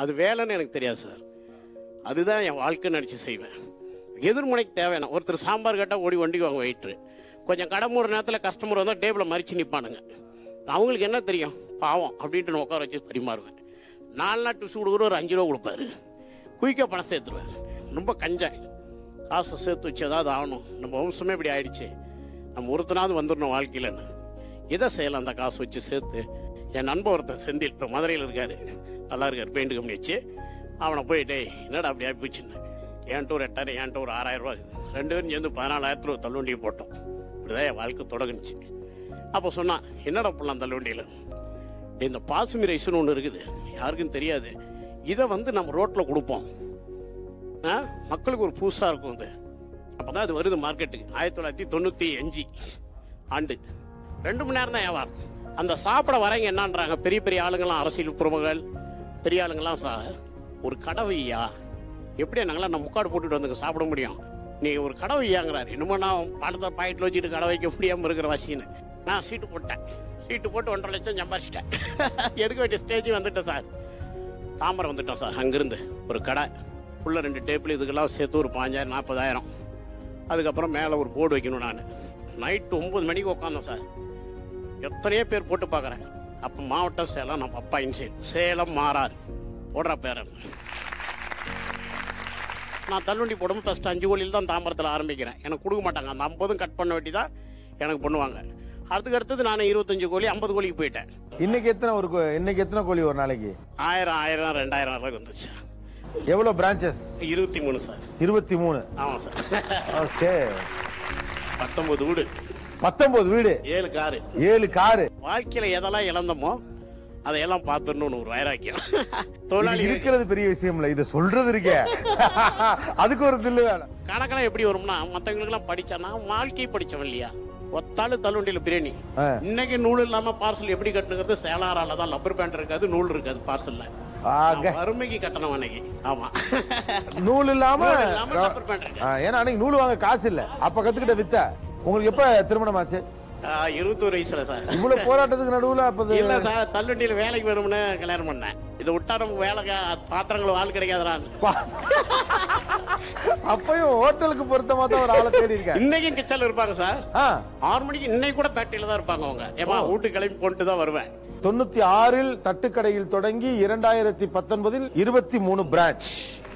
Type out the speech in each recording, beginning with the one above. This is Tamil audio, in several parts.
அது வேலைன்னு எனக்கு தெரியாது சார் அதுதான் என் வாழ்க்கை நடிச்சு செய்வேன் எதிர்முனைக்கு தேவையான ஒருத்தர் சாம்பார் கேட்டால் ஓடி வண்டி வாங்க வெயிட்ரு கொஞ்சம் கடை மூணு நேரத்தில் கஸ்டமர் வந்தால் டேபிளில் மறிச்சு நிற்பானுங்க அவங்களுக்கு என்ன தெரியும் பாவம் அப்படின்ட்டு நான் உட்கார வச்சு பரிமாறுவேன் நாலு நாள் டிப்ஸ் கொடுக்குற ஒரு அஞ்சு ரூபா கொடுப்பாரு குயிக்காக பணம் சேர்த்துருவேன் ரொம்ப கஞ்சேன் காசை சேர்த்து வச்சு ஏதாவது ஆகணும் நம்ம வம்சமே இப்படி ஆயிடுச்சு நம்ம ஒருத்தனாவது வந்துடணும் வாழ்க்கையிலன்னு இதை செய்யலாம் அந்த காசு வச்சு சேர்த்து என் நண்பன் ஒருத்தன் செந்தில் இப்போ மதுரையில் இருக்காரு நல்லா இருக்கார் பெயிண்ட் கம்பெனி வச்சு அவனை போய் டேய் என்னடா அப்படி ஆகி போச்சுன்னு என்கிட்ட ஒரு எட்டாயிரம் என்கிட்ட ஒரு ஆறாயிரம் ரூபாய் ரெண்டு பேரும் சேர்ந்து பதினாலாயிரத்துல ஒரு தள்ளுவண்டியை போட்டோம் இப்படிதான் என் வாழ்க்கை தொடங்குச்சு அப்போ சொன்னான் என்னடா பண்ணலாம் தள்ளுவண்டியில் இந்த பாசுமி ரைஸ்னு ஒன்று இருக்குது யாருக்கும் தெரியாது இதை வந்து நம்ம ரோட்டில் கொடுப்போம் ஆ மக்களுக்கு ஒரு புதுசாக இருக்கும் இது அப்போ தான் அது வருது மார்க்கெட்டுக்கு ஆயிரத்தி தொள்ளாயிரத்தி தொண்ணூற்றி அஞ்சு ஆண்டு ரெண்டு மணி நேரம் தான் வியாபாரம் அந்த சாப்பிட வரவங்க என்னன்றாங்க பெரிய பெரிய ஆளுங்கெல்லாம் அரசியல் பிரமுகர்கள் பெரிய ஆளுங்கெல்லாம் சார் ஒரு கடை வையா எப்படி நாங்களாம் நம்ம முக்காடு போட்டுட்டு வந்துங்க சாப்பிட முடியும் நீ ஒரு கடை வையாங்கிறாரு என்னமோ நான் பணத்தை பாக்கெட்டில் வச்சுட்டு கடை வைக்க முடியாமல் இருக்கிற வசின்னு நான் சீட்டு போட்டேன் சீட்டு போட்டு ஒன்றரை லட்சம் சம்பாரிச்சிட்டேன் எடுக்க வேண்டிய ஸ்டேஜ் வந்துட்டேன் சார் தாம்பரம் வந்துட்டோம் சார் அங்கிருந்து ஒரு கடை உள்ள ரெண்டு டேபிள் இதுக்கெல்லாம் சேர்த்து ஒரு பாஞ்சாயிரம் நாற்பதாயிரம் அதுக்கப்புறம் மேலே ஒரு போர்டு வைக்கணும் நான் நைட்டு ஒம்பது மணிக்கு உட்காந்தேன் சார் எத்தனையோ பேர் போட்டு பார்க்குறேன் அப்போ மாவட்டம் சேலம் நம்ம அப்பா இன்சைட் சேலம் மாறாரு போடுற பேரன் நான் தள்ளுண்டி போடும்போது ஃபஸ்ட் அஞ்சு கோழியில் தான் தாம்பரத்தில் ஆரம்பிக்கிறேன் எனக்கு கொடுக்க மாட்டாங்க அந்த ஐம்பதும் கட் பண்ண வேண்டி தான் எனக்கு பண்ணுவாங்க அதுக்கு அடுத்தது நான் இருபத்தஞ்சு கோழி ஐம்பது கோழிக்கு போயிட்டேன் இன்னைக்கு எத்தனை ஒரு கோ- இன்னைக்கு எத்தனை கோழி ஒரு நாளைக்கு ஆயிரம் ஆயிரம் ரெண்டாயிரம் அளவுக்கு வந்துச்சு எவ்வளவு பிரான்ச்சஸ் இருபத்தி மூணு சார் இருபத்தி மூணு ஆமாம் சார் ஓகே பத்தொன்பது வீடு பத்தொன்பது வீடு ஏழு காரு ஏழு காரு வாழ்க்கையில் எதெல்லாம் இழந்தோமோ அதையெல்லாம் பார்த்துடணும்னு ஒரு வைராக்கியம் இது தொழிலாளி இருக்கிறது பெரிய விஷயம் இல்ல இதை சொல்றது இருக்கே அதுக்கு ஒரு தில்லு வேணும் கணக்கெல்லாம் எப்படி வரும்னா மற்றவங்களுக்குலாம் படிச்சானா வாழ்க்கை படிச்சவன் இல்லையா ஒத்தாளு தள்ளுண்டியில் பிரியாணி ஆ. இன்னைக்கு நூல் இல்லாம பார்சல் எப்படி கட்டுங்கிறது சேலாரால தான் லப்பர் பேண்ட் இருக்காது நூல் இருக்காது பார்சல்ல ஆக. நான் வறுமைக்கு கட்டணம் அன்னைக்கு ஆமா நூல் இல்லாம நூல் இல்லாம ரப்பர் பேண்ட் இருக்கு ஆ, ஏன்னா அன்னைக்கு நூல் வாங்க காசு இல்ல அப்ப கத்துக்கிட்ட வித்த உங்களுக்கு எப்ப திருமணம் ஆச்சு இருபத்தோரு வயசுல சார் இவ்வளவு போராட்டத்துக்கு நடுவுல அப்ப இது- இல்ல சார் தள்ளுண்டியில் வேலைக்கு வேணும்னு கல்யாணம் பண்ணேன் இதை விட்டா நமக்கு வேலை க- பாத்திரங்கள் ஆள் கிடைக்காதுறான்னு பா- அப்பயும் ஹோட்டலுக்கு பொருத்தமா தான் ஒரு ஆளை தேடி இருக்காரு இன்னைக்கும் கிச்சல் இருப்பாங்க சார் ஆ, ஆறு மணிக்கு இன்னைக்கு கூட பேட்டையில தான் இருப்பாங்க அவங்க ஏமா வீட்டுக்கு கிளம்பி கொண்டு தான் வருவேன் தொண்ணூத்தி ஆறில் தட்டுக்கடையில் தொடங்கி இரண்டாயிரத்தி பத்தொன்பதில் இருபத்தி மூணு பிரான்ச்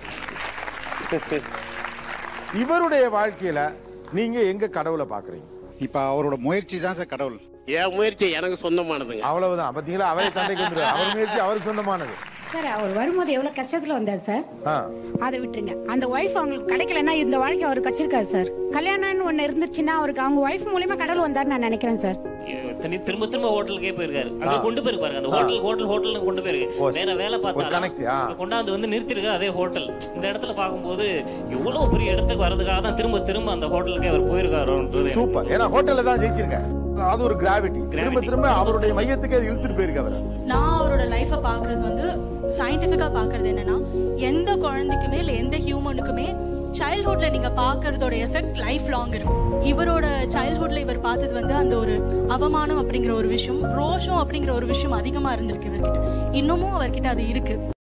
இவருடைய வாழ்க்கையில நீங்க எங்க கடவுளை பாக்குறீங்க இப்ப அவரோட முயற்சி தான் சார் கடவுள் என் முயற்சி எனக்கு சொந்தமானதுங்க அவ்வளவுதான் பாத்தீங்களா அவரே சண்டைக்கு வந்துருவாரு அவர் முயற்சி அவருக்கு சொந்தமானது சார் அவர் வரும்போது எவ்வளவு கஷ்டத்துல வந்தார் சார் ஆ, அதை விட்டுருங்க அந்த ஒய்ஃப் அவங்களுக்கு கிடைக்கலன்னா இந்த வாழ்க்கை அவர் கச்சிருக்காரு சார் கல்யாணம்னு ஒண்ணு இருந்துச்சுன்னா அவருக்கு அவங்க ஒய்ஃப் மூலியமா கடவுள் வந்தாரு நான் நினைக்கிறேன் சார் இத்தனை திரும்ப திரும்ப ஹோட்டலுக்கே போயிருக்காரு அங்க கொண்டு போயிருப்பாரு அந்த ஹோட்டல் ஹோட்டல் ஹோட்டல் கொண்டு ஓ, போயிருக்கு வேற வேலை ஒரு பார்த்தா connect, ஆ. கொண்டாந்து வந்து நிறுத்திருக்கு அதே ஹோட்டல் இந்த இடத்துல பார்க்கும்போது எவ்வளவு பெரிய இடத்துக்கு வர்றதுக்காக தான் திரும்ப திரும்ப அந்த ஹோட்டலுக்கே அவர் போயிருக்காருன்றது எனக்கு சூப்பர் ஏன்னா ஹோட்டல்ல தான் ஜெயிச்சிருக்காரு அது ஒரு கிராவிட்டி திரும்ப திரும்ப அவருடைய மையத்துக்கு அது இழுத்துட்டு போயிருக்கு அவரை நான் அவரோட லைஃப்பை பார்க்கறது வந்து சயின்டிஃபிக்காக பார்க்கறது என்னன்னா எந்த குழந்தைக்குமே இல்லை எந்த ஹியூமனுக்குமே சைல்ட்ஹுட்ல நீங்க பார்க்கறதோட எஃபெக்ட் லைஃப் லாங் இருக்கும் இவரோட சைல்ட்ஹுட்ல இவர் பார்த்தது வந்து அந்த ஒரு அவமானம் அப்படிங்கிற ஒரு விஷயம் ரோஷம் அப்படிங்கிற ஒரு விஷயம் அதிகமா இருந்திருக்கு இவர்கிட்ட இன்னமும் அவர்கிட்ட அது இருக்கு